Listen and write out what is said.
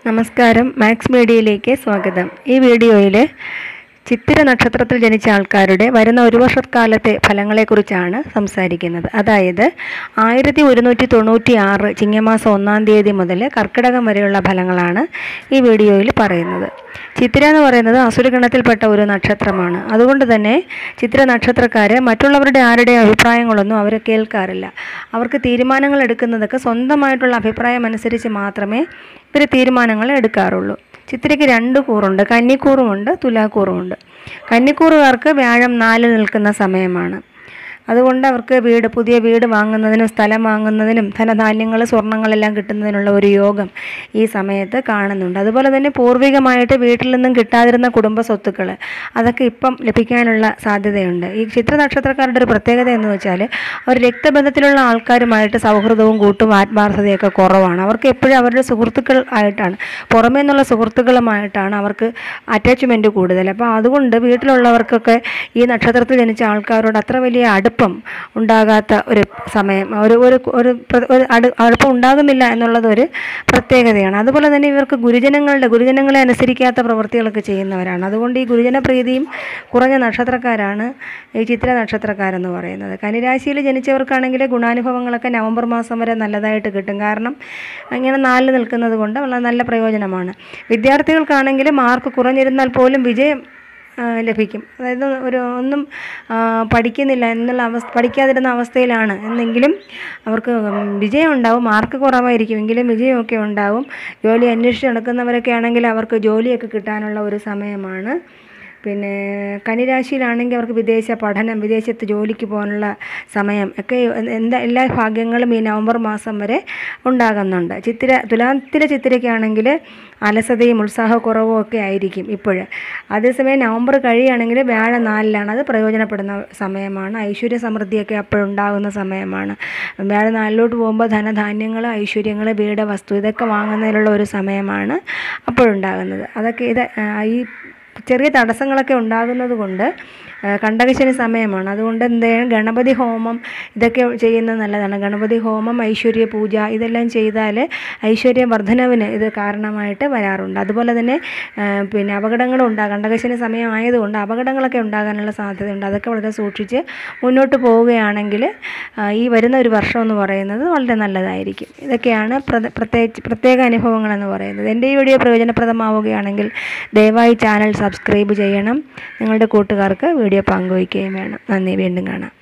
നമസ്കാരം മാക്സ് മീഡിയയിലേക്ക് സ്വാഗതം ഈ വീഡിയോയിൽ ചിത്തിര നക്ഷത്രത്തിൽ ജനിച്ച ആൾക്കാരുടെ വരുന്ന ഒരു വർഷക്കാലത്തെ ഫലങ്ങളെക്കുറിച്ചാണ് സംസാരിക്കുന്നത് അതായത് ആയിരത്തി ഒരുന്നൂറ്റി തൊണ്ണൂറ്റി ആറ് ചിങ്ങമാസം ഒന്നാം തീയതി മുതൽ കർക്കിടകം വരെയുള്ള ഫലങ്ങളാണ് ഈ വീഡിയോയിൽ പറയുന്നത് ചിത്തിര എന്ന് പറയുന്നത് അസുരഗണത്തിൽപ്പെട്ട ഒരു നക്ഷത്രമാണ് അതുകൊണ്ട് തന്നെ ചിത്തിര നക്ഷത്രക്കാർ മറ്റുള്ളവരുടെ ആരുടെയും അഭിപ്രായങ്ങളൊന്നും അവർ കേൾക്കാറില്ല അവർക്ക് തീരുമാനങ്ങൾ എടുക്കുന്നതൊക്കെ സ്വന്തമായിട്ടുള്ള അഭിപ്രായം അനുസരിച്ച് മാത്രമേ ഇവർ തീരുമാനങ്ങൾ എടുക്കാറുള്ളൂ ചിത്തിരയ്ക്ക് രണ്ട് കൂറുണ്ട് കന്നിക്കൂറുമുണ്ട് തുലാക്കൂറുമുണ്ട് കന്നിക്കൂറുകാർക്ക് വ്യാഴം നാല് നിൽക്കുന്ന സമയമാണ് അതുകൊണ്ട് അവർക്ക് വീട് പുതിയ വീട് വാങ്ങുന്നതിനും സ്ഥലം വാങ്ങുന്നതിനും ധനധാന്യങ്ങൾ സ്വർണ്ണങ്ങളെല്ലാം കിട്ടുന്നതിനുള്ള ഒരു യോഗം ഈ സമയത്ത് കാണുന്നുണ്ട് അതുപോലെ തന്നെ പൂർവികമായിട്ട് വീട്ടിൽ നിന്നും കിട്ടാതിരുന്ന കുടുംബ സ്വത്തുക്കൾ അതൊക്കെ ഇപ്പം ലഭിക്കാനുള്ള സാധ്യതയുണ്ട് ഈ ചിത്ര നക്ഷത്രക്കാരുടെ ഒരു പ്രത്യേകത എന്ന് വെച്ചാൽ അവർ രക്തബന്ധത്തിലുള്ള ആൾക്കാരുമായിട്ട് സൗഹൃദവും കൂട്ടും ആത്മാർത്ഥതയൊക്കെ കുറവാണ് അവർക്ക് എപ്പോഴും അവരുടെ സുഹൃത്തുക്കൾ ആയിട്ടാണ് പുറമേ നിന്നുള്ള സുഹൃത്തുക്കളുമായിട്ടാണ് അവർക്ക് അറ്റാച്ച്മെൻറ്റ് കൂടുതൽ അപ്പോൾ അതുകൊണ്ട് വീട്ടിലുള്ളവർക്കൊക്കെ ഈ നക്ഷത്രത്തിൽ ജനിച്ച ആൾക്കാരോട് അത്ര വലിയ അടുപ്പം ഉണ്ടാകാത്ത ഒരു സമയം ഒരു ഒരു ഒരു പ്ര- ഒരു അടു അടുപ്പം ഉണ്ടാകുന്നില്ല എന്നുള്ളത് ഒരു പ്രത്യേകതയാണ് അതുപോലെ തന്നെ ഇവർക്ക് ഗുരുജനങ്ങളുടെ ഗുരുജനങ്ങളെ അനുസരിക്കാത്ത പ്രവൃത്തികളൊക്കെ ചെയ്യുന്നവരാണ് അതുകൊണ്ട് ഈ ഗുരുജന പ്രീതിയും കുറഞ്ഞ നക്ഷത്രക്കാരാണ് ഈ ചിത്ര നക്ഷത്രക്കാരെന്ന് പറയുന്നത് കനിരാശിയിൽ ജനിച്ചവർക്കാണെങ്കിൽ ഗുണാനുഭവങ്ങളൊക്കെ നവംബർ മാസം വരെ നല്ലതായിട്ട് കിട്ടും കാരണം ഇങ്ങനെ നാലിൽ നിൽക്കുന്നത് കൊണ്ട് വളരെ നല്ല പ്രയോജനമാണ് വിദ്യാർത്ഥികൾക്കാണെങ്കിൽ മാർക്ക് കുറഞ്ഞിരുന്നാൽ പോലും വിജയം ആ, ലഭിക്കും അതായത് ഒരു ഒന്നും ആ, പഠിക്കുന്നില്ല എന്നുള്ള അവസ്ഥ പഠിക്കാതിരുന്ന അവസ്ഥയിലാണ് എന്നെങ്കിലും അവർക്ക് ഉം, വിജയം ഉണ്ടാവും മാർക്ക് കുറവായിരിക്കും എങ്കിലും വിജയമൊക്കെ ഉണ്ടാവും ജോലി അന്വേഷിച്ച് നടക്കുന്നവരൊക്കെ ആണെങ്കിൽ അവർക്ക് ജോലിയൊക്കെ കിട്ടാനുള്ള ഒരു സമയമാണ് പിന്നെ കന്നിരാശിയിലാണെങ്കിൽ അവർക്ക് വിദേശ പഠനം വിദേശത്ത് ജോലിക്ക് പോകാനുള്ള സമയം ഒക്കെ എന്താ എല്ലാ ഭാഗ്യങ്ങളും ഈ നവംബർ മാസം വരെ ഉണ്ടാകുന്നുണ്ട് ചിത്തിര തുലാത്തിലെ ചിത്തിരയ്ക്കാണെങ്കിൽ അലസതയും ഉത്സാഹക്കുറവും ഒക്കെ ആയിരിക്കും ഇപ്പോൾ അതേസമയം നവംബർ കഴിയുകയാണെങ്കിൽ വ്യാഴ നാലിലാണ് അത് പ്രയോജനപ്പെടുന്ന സമയമാണ് ഐശ്വര്യ സമൃദ്ധിയൊക്കെ അപ്പോഴുണ്ടാകുന്ന സമയമാണ് വ്യാഴ നാലിലോട്ട് പോകുമ്പോൾ ധനധാന്യങ്ങൾ ഐശ്വര്യങ്ങൾ വീട് വസ്തു ഇതൊക്കെ വാങ്ങുന്നതിനുള്ള ഒരു സമയമാണ് അപ്പോഴുണ്ടാകുന്നത് അതൊക്കെ ഇത് ആ, ഈ ചെറിയ തടസ്സങ്ങളൊക്കെ ഉണ്ടാകുന്നത് കൊണ്ട് ആ, കണ്ടകശനി സമയമാണ് അതുകൊണ്ട് എന്ത് ചെയ്യണം ഗണപതി ഹോമം ഇതൊക്കെ ചെയ്യുന്നത് നല്ലതാണ് ഗണപതി ഹോമം ഐശ്വര്യ പൂജ ഇതെല്ലാം ചെയ്താൽ ഐശ്വര്യ വർധനവിന് ഇത് കാരണമായിട്ട് വരാറുണ്ട് അതുപോലെ തന്നെ ആ, പിന്നെ അപകടങ്ങളും ഉണ്ടാകും കണ്ടകശനി സമയം ആയതുകൊണ്ട് അപകടങ്ങളൊക്കെ ഉണ്ടാകാനുള്ള സാധ്യതയുണ്ട് അതൊക്കെ വളരെ സൂക്ഷിച്ച് മുന്നോട്ട് പോവുകയാണെങ്കിൽ ആ, ഈ വരുന്ന ഒരു വർഷം എന്ന് പറയുന്നത് വളരെ നല്ലതായിരിക്കും ഇതൊക്കെയാണ് പ്രത- പ്രത്യേകിച്ച് പ്രത്യേക അനുഭവങ്ങളെന്ന് പറയുന്നത് എൻ്റെ ഈ വീഡിയോ പ്രയോജനപ്രദമാവുകയാണെങ്കിൽ ദയവായി ചാനൽ സബ്സ്ക്രൈബ് ചെയ്യണം നിങ്ങളുടെ കൂട്ടുകാർക്ക് വീഡിയോ പങ്കുവയ്ക്കുകയും വേണം നന്ദി വീണ്ടും കാണാം